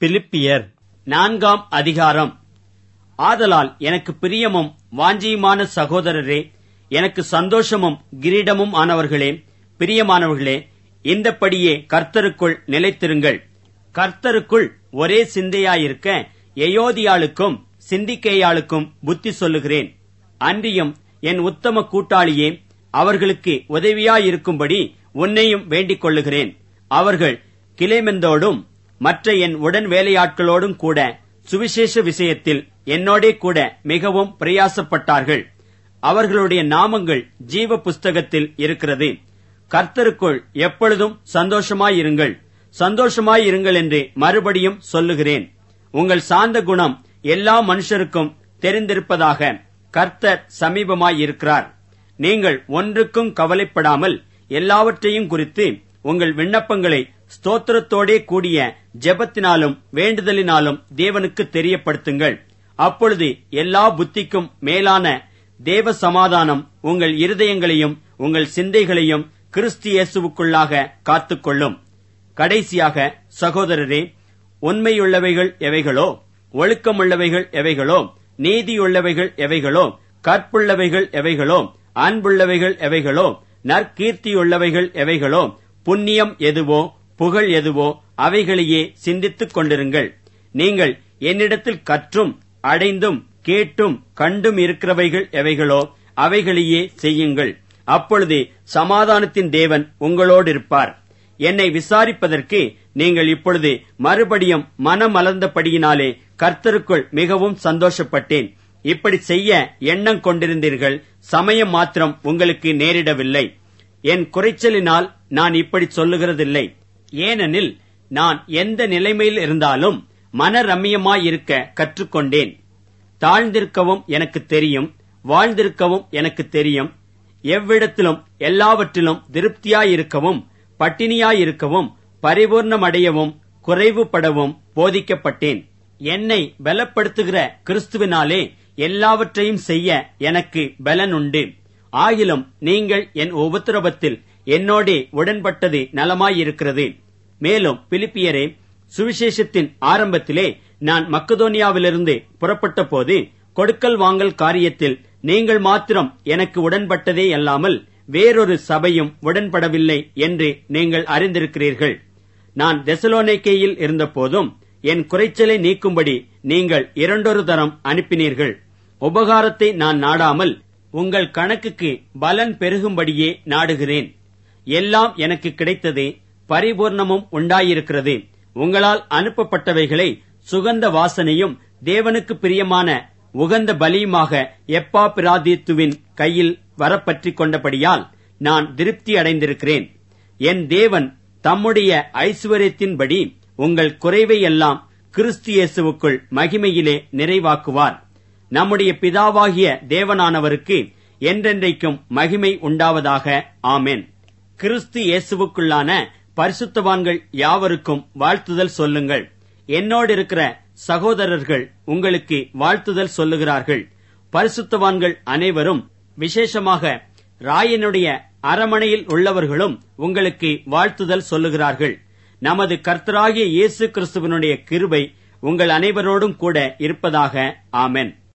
பிலிப்பியர் நான்காம் அதிகாரம் ஆதலால் எனக்கு பிரியமும் வாஞ்சியுமான சகோதரரே எனக்கு சந்தோஷமும் கிரீடமும் ஆனவர்களே பிரியமானவர்களே இந்தப்படியே கர்த்தருக்குள் நிலைத்திருங்கள் கர்த்தருக்குள் ஒரே சிந்தையாயிருக்க எயோதியாளுக்கும் சிந்திக்கேயாளுக்கும் புத்தி சொல்லுகிறேன் அன்றியும் என் உத்தம கூட்டாளியே அவர்களுக்கு உதவியாயிருக்கும்படி உன்னையும் வேண்டிக் கொள்ளுகிறேன் அவர்கள் கிளைமெந்தோடும் மற்ற என் உடன் வேலையாட்களோடும் கூட சுவிசேஷ விஷயத்தில் என்னோடே கூட மிகவும் பிரயாசப்பட்டார்கள் அவர்களுடைய நாமங்கள் ஜீவ புஸ்தகத்தில் இருக்கிறது கர்த்தருக்குள் எப்பொழுதும் சந்தோஷமாயிருங்கள் சந்தோஷமாயிருங்கள் என்று மறுபடியும் சொல்லுகிறேன் உங்கள் சாந்த குணம் எல்லா மனுஷருக்கும் தெரிந்திருப்பதாக கர்த்தர் சமீபமாயிருக்கிறார் நீங்கள் ஒன்றுக்கும் கவலைப்படாமல் எல்லாவற்றையும் குறித்து உங்கள் விண்ணப்பங்களை ஸ்தோத்திரத்தோடே கூடிய ஜெபத்தினாலும் வேண்டுதலினாலும் தேவனுக்கு தெரியப்படுத்துங்கள் அப்பொழுது எல்லா புத்திக்கும் மேலான தேவ சமாதானம் உங்கள் இருதயங்களையும் உங்கள் சிந்தைகளையும் கிறிஸ்து இயேசுவுக்குள்ளாக காத்துக்கொள்ளும் கடைசியாக சகோதரரே உண்மையுள்ளவைகள் எவைகளோ ஒழுக்கமுள்ளவைகள் எவைகளோ நீதியுள்ளவைகள் எவைகளோ கற்புள்ளவைகள் எவைகளோ அன்புள்ளவைகள் எவைகளோ நற்கீர்த்தியுள்ளவைகள் எவைகளோ புண்ணியம் எதுவோ புகழ் எதுவோ அவைகளையே சிந்தித்துக் கொண்டிருங்கள் நீங்கள் என்னிடத்தில் கற்றும் அடைந்தும் கேட்டும் கண்டும் இருக்கிறவைகள் எவைகளோ அவைகளையே செய்யுங்கள் அப்பொழுது சமாதானத்தின் தேவன் உங்களோடு இருப்பார் என்னை விசாரிப்பதற்கு நீங்கள் இப்பொழுது மறுபடியும் மனமலர்ந்தபடியினாலே கர்த்தருக்குள் மிகவும் சந்தோஷப்பட்டேன் இப்படி செய்ய எண்ணம் கொண்டிருந்தீர்கள் சமயம் மாத்திரம் உங்களுக்கு நேரிடவில்லை என் குறைச்சலினால் நான் இப்படி சொல்லுகிறதில்லை ஏனெனில் நான் எந்த நிலைமையில் இருந்தாலும் மன ரம்மியமாயிருக்க கற்றுக்கொண்டேன் தாழ்ந்திருக்கவும் எனக்கு தெரியும் வாழ்ந்திருக்கவும் எனக்கு தெரியும் எவ்விடத்திலும் எல்லாவற்றிலும் திருப்தியாயிருக்கவும் பட்டினியாயிருக்கவும் பரிபூர்ணமடையவும் குறைவுபடவும் போதிக்கப்பட்டேன் என்னை பலப்படுத்துகிற கிறிஸ்துவினாலே எல்லாவற்றையும் செய்ய எனக்கு பலன் உண்டு ஆகிலும் நீங்கள் என் உபத்திரவத்தில் என்னோடே உடன்பட்டது நலமாயிருக்கிறது மேலும் பிலிப்பியரே சுவிசேஷத்தின் ஆரம்பத்திலே நான் மக்கதோனியாவிலிருந்து புறப்பட்ட போது கொடுக்கல் வாங்கல் காரியத்தில் நீங்கள் மாத்திரம் எனக்கு உடன்பட்டதே அல்லாமல் வேறொரு சபையும் உடன்படவில்லை என்று நீங்கள் அறிந்திருக்கிறீர்கள் நான் தெசலோனைக்கேயில் இருந்தபோதும் என் குறைச்சலை நீக்கும்படி நீங்கள் இரண்டொரு தரம் அனுப்பினீர்கள் உபகாரத்தை நான் நாடாமல் உங்கள் கணக்குக்கு பலன் பெருகும்படியே நாடுகிறேன் எல்லாம் எனக்கு கிடைத்தது பரிபூர்ணமும் உண்டாயிருக்கிறது உங்களால் அனுப்பப்பட்டவைகளை சுகந்த வாசனையும் தேவனுக்கு பிரியமான உகந்த பலியுமாக எப்பா பிராதித்துவின் கையில் வரப்பற்றிக் கொண்டபடியால் நான் திருப்தி அடைந்திருக்கிறேன் என் தேவன் தம்முடைய ஐஸ்வர்யத்தின்படி உங்கள் குறைவை எல்லாம் கிறிஸ்து இயேசுவுக்குள் மகிமையிலே நிறைவாக்குவார் நம்முடைய பிதாவாகிய தேவனானவருக்கு என்றென்றைக்கும் மகிமை உண்டாவதாக ஆமென் கிறிஸ்து இயேசுவுக்குள்ளான பரிசுத்தவான்கள் யாவருக்கும் வாழ்த்துதல் சொல்லுங்கள் என்னோடு இருக்கிற சகோதரர்கள் உங்களுக்கு வாழ்த்துதல் சொல்லுகிறார்கள் பரிசுத்தவான்கள் அனைவரும் விசேஷமாக ராயனுடைய அரமனையில் உள்ளவர்களும் உங்களுக்கு வாழ்த்துதல் சொல்லுகிறார்கள் நமது கர்த்தராகிய இயேசு கிறிஸ்துவனுடைய கிருபை உங்கள் அனைவரோடும் கூட இருப்பதாக ஆமென்